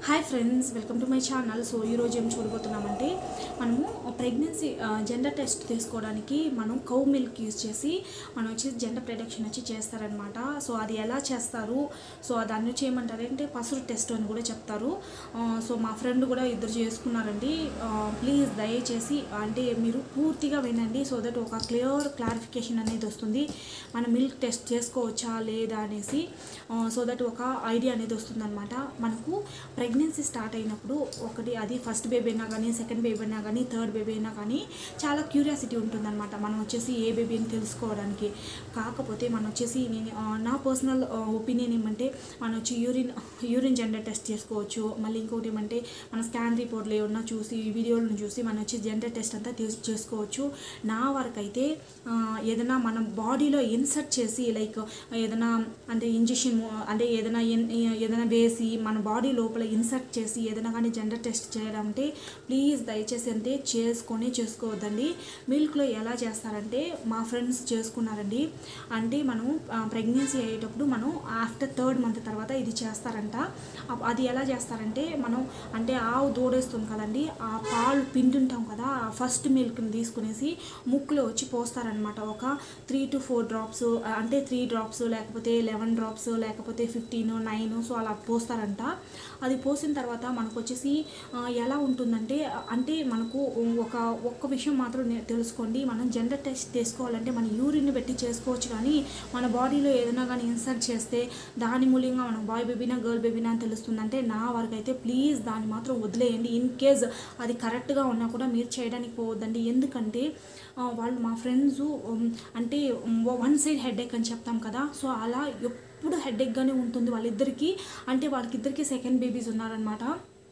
hi friends welcome to my channel so ఈరోజు ఏం చూడబోతున్నామంటే మనము ప్రెగ్నెన్సీ జెండర్ టెస్ట్ తీసుకోవడానికి మనం కౌ మిల్క్ యూస్ చేసి మనం వచ్చి జెండర్ ప్రొడక్షన్ వచ్చి చేస్తారనమాట సో అది ఎలా చేస్తారు సో దాన్ని వచ్చి ఏమంటారంటే పసురు టెస్ట్ అని కూడా చెప్తారు ఆ, సో మా ఫ్రెండ్ కూడా ఇద్దరు చేసుకున్నారండి ప్లీజ్ దయచేసి అంటే మీరు పూర్తిగా వినండి సో దట్ ఒక క్లియర్ క్లారిఫికేషన్ అనేది వస్తుంది మన మిల్క్ టెస్ట్ చేసుకోవచ్చా లేదా అనేసి సో దట్ ఒక ఐడియా అనేది వస్తుంది అనమాట మనకు ప్రెగ్నెన్సీ స్టార్ట్ అయినప్పుడు ఒకటి అది ఫస్ట్ బేబీ అయినా కానీ సెకండ్ బేబీ అయినా కానీ థర్డ్ బేబీ అయినా కానీ చాలా క్యూరియాసిటీ ఉంటుందన్నమాట మనం వచ్చేసి ఏ బేబీ అని తెలుసుకోవడానికి కాకపోతే మనం వచ్చేసి నేను ఆ, నా పర్సనల్ ఒపీనియన్ ఏమంటే మనం వచ్చి యూరిన్ యూరిన్ జెండర్ టెస్ట్ చేసుకోవచ్చు మళ్ళీ ఇంకోటి ఏమంటే మన స్కాన్ రిపోర్ట్లు ఏమన్నా చూసి వీడియోలను చూసి మనం వచ్చి జెండర్ టెస్ట్ అంతా తీస్- చేసుకోవచ్చు నా వరకు అయితే ఆ, ఏదైనా మన బాడీలో ఇన్సర్ట్ చేసి లైక్ ఏదైనా అంటే ఇంజెక్షన్ అంటే ఏదైనా ఇన్- ఏదైనా వేసి మన బాడీ లోపల ఇన్సర్ట్ చేసి ఏదైనా కానీ జెండర్ టెస్ట్ చేయడం అంటే ప్లీజ్ దయచేసి అంతే చేసుకొని చేసుకోవద్దండి మిల్క్లో ఎలా చేస్తారంటే మా ఫ్రెండ్స్ చేసుకున్నారండి అంటే మనం ప్రెగ్నెన్సీ అయ్యేటప్పుడు మనం ఆఫ్టర్ థర్డ్ మంత్ తర్వాత ఇది చేస్తారంట అప్- అది ఎలా చేస్తారంటే మనం అంటే ఆవు దూడేస్తుంది కదండి ఆ పాలు పిండుంటాం కదా ఆ ఫస్ట్ మిల్క్ని తీసుకునేసి ముక్కులో వచ్చి పోస్తారనమాట ఒక త్రీ టు ఫోర్ డ్రాప్స్ అంటే త్రీ డ్రాప్స్ లేకపోతే లెవెన్ డ్రాప్స్ లేకపోతే ఫిఫ్టీన్ నైన్ సో అలా పోస్తారంట అది పోసిన తర్వాత మనకు వచ్చేసి ఆ, ఎలా ఉంటుందంటే అంటే మనకు ఒక ఒక్క విషయం మాత్రం నే- తెలుసుకోండి మనం జెండర్ టెస్ట్ చేసుకోవాలంటే మన యూరిన్ పెట్టి చేసుకోవచ్చు కానీ మన బాడీలో ఏదైనా కానీ ఇన్సర్ట్ చేస్తే దాని మూల్యంగా మనం బాయ్ బేబీనా గర్ల్ బేబీనా అని తెలుస్తుందంటే నా వరకు అయితే ప్లీజ్ దాన్ని మాత్రం వదిలేయండి ఇన్ కేస్ అది కరెక్ట్గా ఉన్నా కూడా మీరు చేయడానికి పోవద్దండి ఎందుకంటే ఆ, వాళ్ళు మా ఫ్రెండ్స్ అంటే వన్ సైడ్ హెడేక్ అని చెప్తాం కదా సో అలా ఎప్పుడు హెడేక్గానే ఉంటుంది వాళ్ళిద్దరికీ అంటే వాళ్ళకిద్దరికి సెకండ్ బేబీస్ ఉన్నారనమాట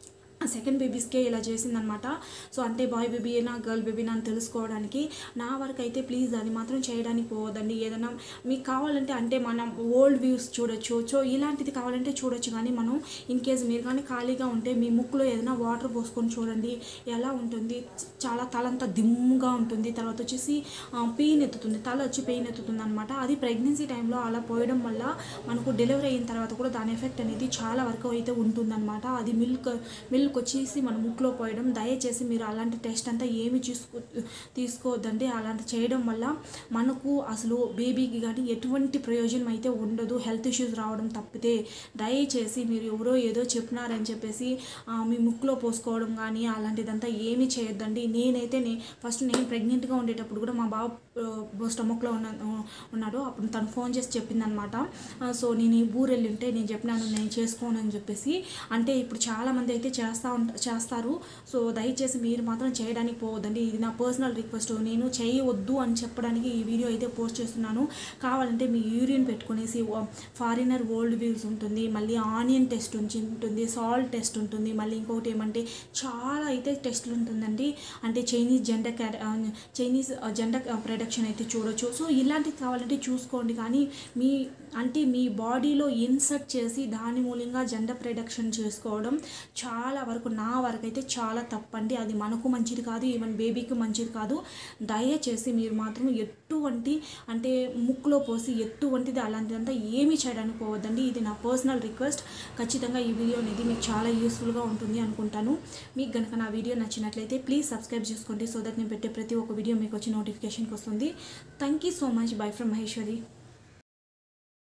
ఆ సెకండ్ బేబీస్కే ఇలా చేసిందనమాట సో అంటే బాయ్ బేబీనా గర్ల్ బేబీనా అని తెలుసుకోవడానికి నా వరకు అయితే ప్లీజ్ అది మాత్రం చేయడానికి పోవద్దండి ఏదైనా మీకు కావాలంటే అంటే మనం ఓల్డ్ వ్యూస్ చూడొచ్చు సో ఇలాంటిది కావాలంటే చూడొచ్చు కానీ మనం ఇన్ కేస్ మీరు కానీ ఖాళీగా ఉంటే మీ ముక్కులో ఏదైనా వాటర్ పోసుకొని చూడండి ఎలా ఉంటుంది చాలా తలంతా దిమ్ముగా ఉంటుంది తర్వాత వచ్చేసి పెయిన్ ఎత్తుతుంది తల వచ్చి పెయిన్ ఎత్తుతుంది అనమాట అది ప్రెగ్నెన్సీ టైంలో అలా పోయడం వల్ల మనకు డెలివరీ అయిన తర్వాత కూడా దాని ఎఫెక్ట్ అనేది చాలా వరకు అయితే ఉంటుందన్నమాట అది మిల్క్ మిల్క్ వచ్చేసి మన ముక్కులో పోయడం దయచేసి మీరు అలాంటి టెస్ట్ అంతా ఏమి చూసుకో తీసుకోవద్దండి అలాంటి చేయడం వల్ల మనకు అసలు బేబీకి కానీ ఎటువంటి ప్రయోజనం అయితే ఉండదు హెల్త్ ఇష్యూస్ రావడం తప్పితే దయచేసి మీరు ఎవరో ఏదో చెప్పినారని చెప్పేసి ఆ, మీ ముక్కులో పోసుకోవడం కానీ అలాంటిదంతా ఏమీ చేయొద్దండి నేనైతే నే ఫస్ట్ నేను ప్రెగ్నెంట్గా ఉండేటప్పుడు కూడా మా బాబు స్టమక్లో ఉన్న ఉన్నాడు అప్పుడు తను ఫోన్ చేసి చెప్పిందనమాట సో నేను ఈ ఊరు వెళ్ళి ఉంటే నేను చెప్పినాను నేను చేసుకోను అని చెప్పేసి అంటే ఇప్పుడు చాలామంది అయితే చేస్తూ ఉంట చేస్తారు సో దయచేసి మీరు మాత్రం చేయడానికి పోవద్దండి ఇది నా పర్సనల్ రిక్వెస్ట్ నేను చేయవద్దు అని చెప్పడానికి ఈ వీడియో అయితే పోస్ట్ చేస్తున్నాను కావాలంటే మీ యూరిన్ పెట్టుకునేసి ఫారినర్ వరల్డ్ వ్యూస్ ఉంటుంది మళ్ళీ ఆనియన్ టెస్ట్ ఉంచి- ఉంటుంది సాల్ట్ టెస్ట్ ఉంటుంది మళ్ళీ ఇంకొకటి ఏమంటే చాలా అయితే టెస్ట్లు ఉంటుందండి అంటే చైనీస్ జెండర్ క్యాడ చైనీస్ జెండర్ ప్రొడక్షన్ అయితే చూడొచ్చు సో ఇలాంటివి కావాలంటే చూసుకోండి కానీ మీ అంటే మీ బాడీలో ఇన్సర్ట్ చేసి దాని మూలంగా జెండర్ ప్రొడక్షన్ చేసుకోవడం చాలా వరకు నా వరకు అయితే చాలా తప్పండి అది మనకు మంచిది కాదు ఈవెన్ బేబీకి మంచిది కాదు దయచేసి మీరు మాత్రం ఎటువంటి అంటే ముక్కులో పోసి ఎటువంటిది అలాంటిదంతా ఏమీ చేయడానికి పోవద్దండి ఇది నా పర్సనల్ రిక్వెస్ట్ ఖచ్చితంగా ఈ వీడియో అనేది మీకు చాలా యూస్ఫుల్గా ఉంటుంది అనుకుంటాను మీకు కనుక నా వీడియో నచ్చినట్లయితే ప్లీజ్ సబ్స్క్రైబ్ చేసుకోండి సో దట్ నేను పెట్టే ప్రతి ఒక్క వీడియో మీకు వచ్చి నోటిఫికేషన్కి వస్తుంది thank you so much bye from Maheshwari